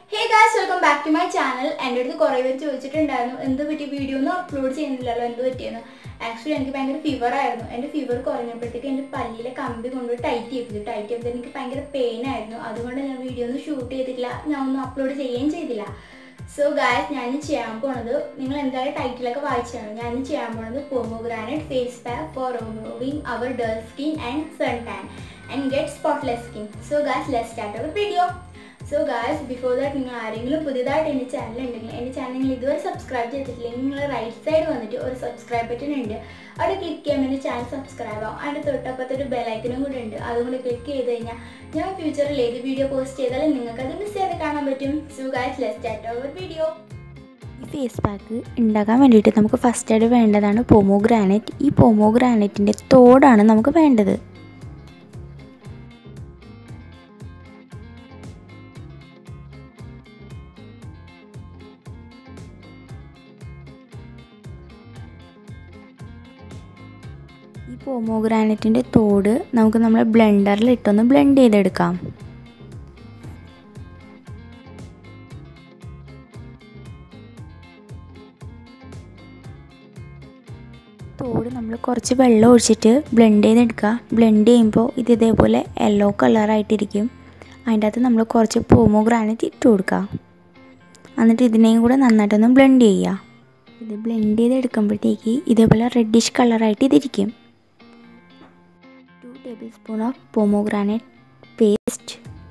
hey guys welcome back to my channel എൻ്റെ അടുത്ത് കുറേ പേര് ചോദിച്ചിട്ടുണ്ടായിരുന്നു എന്ത് പറ്റി വീഡിയോ ഒന്നും അപ്ലോഡ് ചെയ്യുന്നില്ലല്ലോ എന്ത് പറ്റിയെന്ന് ആക്ച്വലി എനിക്ക് ഭയങ്കര ഫീവർ ആയിരുന്നു എൻ്റെ ഫീവർ കുറഞ്ഞപ്പോഴത്തേക്ക് എൻ്റെ പല്ലിലെ കമ്പി കൊണ്ടുപോയി ടൈറ്റ് ചെയ്യിപ്പിച്ചു ടൈറ്റ് ചെയ്തത് എനിക്ക് ഭയങ്കര പെയിൻ ആയിരുന്നു അതുകൊണ്ട് ഞാൻ വീഡിയോ ഒന്നും ഷൂട്ട് ചെയ്തിട്ടില്ല ഞാൻ ഒന്നും അപ്ലോഡ് ചെയ്യുകയും ചെയ്തില്ല സോ ഗായസ് ഞാൻ ഇന്ന് ചെയ്യാൻ പോണത് നിങ്ങൾ എന്തായാലും ടൈറ്റിലൊക്കെ വായിച്ചാണ് ഞാൻ ഇന്ന് ചെയ്യാൻ പോണത് pomegranate face pack for removing our dull skin and sun tan and get spotless skin so guys let start our video so guys before that നിങ്ങൾ ആരെങ്കിലും പുതിയതായിട്ട് എൻ്റെ ചാനൽ ഉണ്ടെങ്കിൽ എൻ്റെ ചാനൽ നിങ്ങൾ ഇതുവരെ സബ്സ്ക്രൈബ് ചെയ്തിട്ടില്ലെങ്കിൽ നിങ്ങൾ റൈറ്റ് സൈഡ് വന്നിട്ട് ഒരു സബ്സ്ക്രൈബ് ബട്ടൺ ഉണ്ട് അവിടെ ക്ലിക്ക് ചെയ്യുമ്പോൾ എൻ്റെ ചാനൽ സബ്സ്ക്രൈബ് ആവും അതിൻ്റെ തൊട്ടപ്പുറത്ത് ഒരു ബെലൈക്കനും കൂടെ ഉണ്ട് അതുകൊണ്ട് ക്ലിക്ക് ചെയ്ത് കഴിഞ്ഞാൽ ഞാൻ ഫ്യൂച്ചറിൽ ഏത് വീഡിയോ പോസ്റ്റ് ചെയ്താലും നിങ്ങൾക്ക് അത് മിസ് ചെയ്ത് കാണാൻ പറ്റും so guys let start our video ഈ ഫേസ് പാക്ക് ഉണ്ടാക്കാൻ വേണ്ടിയിട്ട് നമുക്ക് ഫസ്റ്റായിട്ട് വേണ്ടതാണ് പോമോഗ്രാനൈറ്റ് ഈ പോമോഗ്രാനൈറ്റിൻ്റെ തോടാണ് നമുക്ക് വേണ്ടത് ഈ പോമോഗ്രാനൈറ്റിൻ്റെ തോട് നമുക്ക് നമ്മുടെ ബ്ലെൻഡറിൽ ഇട്ടൊന്ന് ബ്ലെൻഡ് ചെയ്തെടുക്കാം തോട് നമ്മൾ കുറച്ച് വെള്ളം ഒഴിച്ചിട്ട് ബ്ലെൻഡ് ചെയ്തെടുക്കുക ബ്ലെൻഡ് ചെയ്യുമ്പോൾ ഇത് ഇതേപോലെ യെല്ലോ കളറായിട്ടിരിക്കും അതിൻ്റെ അകത്ത് നമ്മൾ കുറച്ച് പോമോഗ്രാനൈറ്റ് ഇട്ട് കൊടുക്കുക എന്നിട്ട് ഇതിനെയും കൂടെ നന്നായിട്ടൊന്ന് ബ്ലെൻഡ് ചെയ്യുക ഇത് ബ്ലെൻഡ് ചെയ്തെടുക്കുമ്പോഴത്തേക്ക് ഇതേപോലെ റെഡിഷ് കളറായിട്ട് ഇതിരിക്കും two tablespoon of pomegranate paste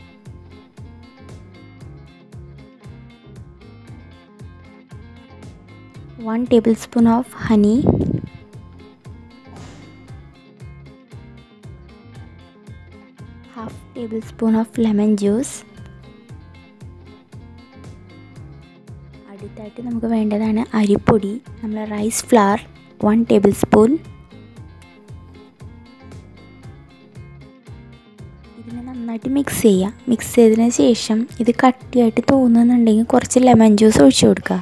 one tablespoon of honey half tablespoon of lemon juice അടുത്തായിട്ട് നമുക്ക് വേണ്ടതാണ് അരിപ്പൊടി നമ്മൾ rice flour one tablespoon ഇതിനെ നന്നായിട്ട് മിക്സ് ചെയ്യുക മിക്സ് ചെയ്തതിന് ശേഷം ഇത് കട്ടിയായിട്ട് തോന്നുന്നുണ്ടെങ്കിൽ കുറച്ച് ലെമൺ ജ്യൂസ് ഒഴിച്ചു കൊടുക്കുക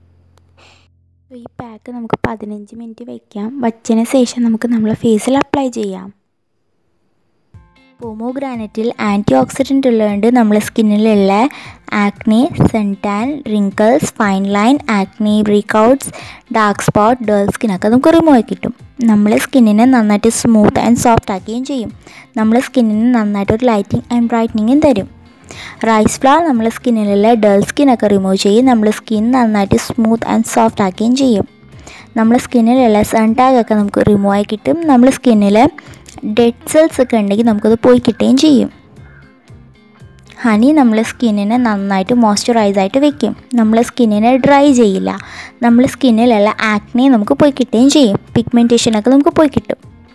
ഈ പാക്ക് നമുക്ക് പതിനഞ്ച് മിനിറ്റ് വയ്ക്കാം വച്ചതിന് ശേഷം നമുക്ക് നമ്മളെ ഫേസിൽ അപ്ലൈ ചെയ്യാം പോമോഗ്രാനറ്റിൽ ആൻറ്റി ഓക്സിഡൻ്റ് ഉള്ളതുകൊണ്ട് നമ്മളെ സ്കിന്നിലുള്ള acne suntan wrinkles fine line acne breakouts dark spot dull സ്കിന്നൊക്കെ നമുക്ക് റിമൂവ് ആയി കിട്ടും നമ്മളെ സ്കിന്നിനെ നന്നായിട്ട് സ്മൂത്ത് ആൻഡ് സോഫ്റ്റ് ആക്കുകയും ചെയ്യും നമ്മളെ സ്കിന്നിന് നന്നായിട്ട് ഒരു ലൈറ്റിംഗ് ആൻഡ് ബ്രൈറ്റനിങ്ങും തരും റൈസ് ഫ്ലവർ നമ്മളെ സ്കിന്നിലുള്ള ഡേൾ സ്കിന്നൊക്കെ റിമൂവ് ചെയ്യും നമ്മളെ സ്കിൻ നന്നായിട്ട് സ്മൂത്ത് ആൻഡ് സോഫ്റ്റ് ആക്കുകയും ചെയ്യും നമ്മളെ സ്കിന്നിലുള്ള സൺ ടാഗൊക്കെ നമുക്ക് റിമൂവ് ആയി കിട്ടും നമ്മളെ സ്കിന്നിൽ ഡെഡ് സെൽസ് ഒക്കെ ഉണ്ടെങ്കിൽ നമുക്കത് പോയി കിട്ടുകയും ചെയ്യും ഹണി നമ്മളെ സ്കിന്നിനെ നന്നായിട്ട് മോയ്സ്ചറൈസ് ആയിട്ട് വെക്കും നമ്മളെ സ്കിന്നിനെ ഡ്രൈ ചെയ്യില്ല നമ്മളെ സ്കിന്നിലുള്ള ആക്നെ നമുക്ക് പോയി കിട്ടുകയും ചെയ്യും പിഗ്മെൻറ്റേഷനൊക്കെ നമുക്ക് പോയി കിട്ടും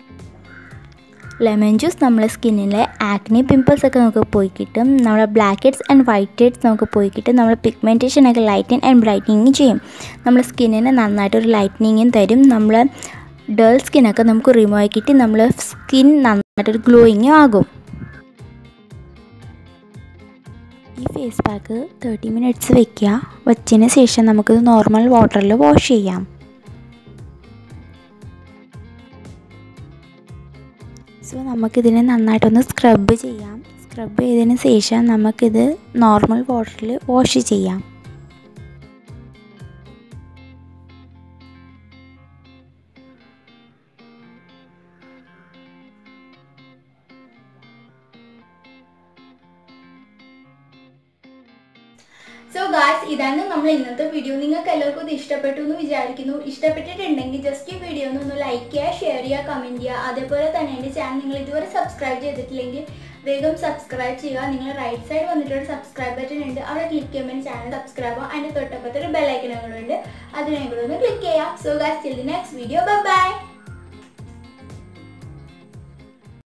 ലെമൺ ജ്യൂസ് നമ്മളെ സ്കിന്നിലെ ആക്നെ പിമ്പിൾസ് ഒക്കെ നമുക്ക് പോയി കിട്ടും നമ്മുടെ blackheads and whiteheads നമുക്ക് പോയി കിട്ടും നമ്മുടെ പിഗ്മെൻറ്റേഷനൊക്കെ ലൈറ്റൻ ആൻഡ് ബ്രൈറ്റനിങ് ചെയ്യും നമ്മുടെ സ്കിന്നിന് നന്നായിട്ടൊരു ലൈറ്റനിങ്ങും തരും നമ്മൾ ഡേൾ സ്കിന്നൊക്കെ നമുക്ക് റിമൂവ് ആക്കിയിട്ട് നമ്മൾ സ്കിൻ നന്നായിട്ടൊരു ഗ്ലോയിങ്ങും ആകും ഈ ഫേസ് പാക്ക് തേർട്ടി മിനിറ്റ്സ് വെക്കുക വച്ചതിന് ശേഷം നമുക്കിത് നോർമൽ വാട്ടറിൽ വാഷ് ചെയ്യാം സോ നമുക്കിതിനെ നന്നായിട്ടൊന്ന് സ്ക്രബ് ചെയ്യാം സ്ക്രബ് ചെയ്തതിന് ശേഷം നമുക്കിത് നോർമൽ വാട്ടറിൽ വാഷ് ചെയ്യാം സോ ഗായ്സ് ഇതാണ് നമ്മൾ ഇന്നത്തെ വീഡിയോ നിങ്ങൾക്ക് എല്ലാവർക്കും ഇത് ഇഷ്ടപ്പെട്ടു എന്ന് വിചാരിക്കുന്നു ഇഷ്ടപ്പെട്ടിട്ടുണ്ടെങ്കിൽ ജസ്റ്റ് ഈ വീഡിയോ ഒന്ന് ലൈക്ക് ചെയ്യുക ഷെയർ ചെയ്യുക കമൻറ്റ് ചെയ്യുക അതേപോലെ തന്നെ എൻ്റെ ചാനൽ നിങ്ങൾ ഇതുവരെ സബ്സ്ക്രൈബ് ചെയ്തിട്ടില്ലെങ്കിൽ വേഗം സബ്സ്ക്രൈബ് ചെയ്യുക നിങ്ങൾ റൈറ്റ് സൈഡ് വന്നിട്ടൊരു സബ്സ്ക്രൈബ് ബട്ടൺ ഉണ്ട് അവിടെ ക്ലിക്ക് ചെയ്യുമ്പോൾ ചാനൽ സബ്സ്ക്രൈബ് ആവും അതിൻ്റെ തൊട്ടപ്പുറത്ത് ഒരു ബെല്ലൈക്കനും കൂടെ ഉണ്ട് അതിനെ കൂടെ ഒന്ന് ക്ലിക്ക് ചെയ്യാം so guys till the next video bye by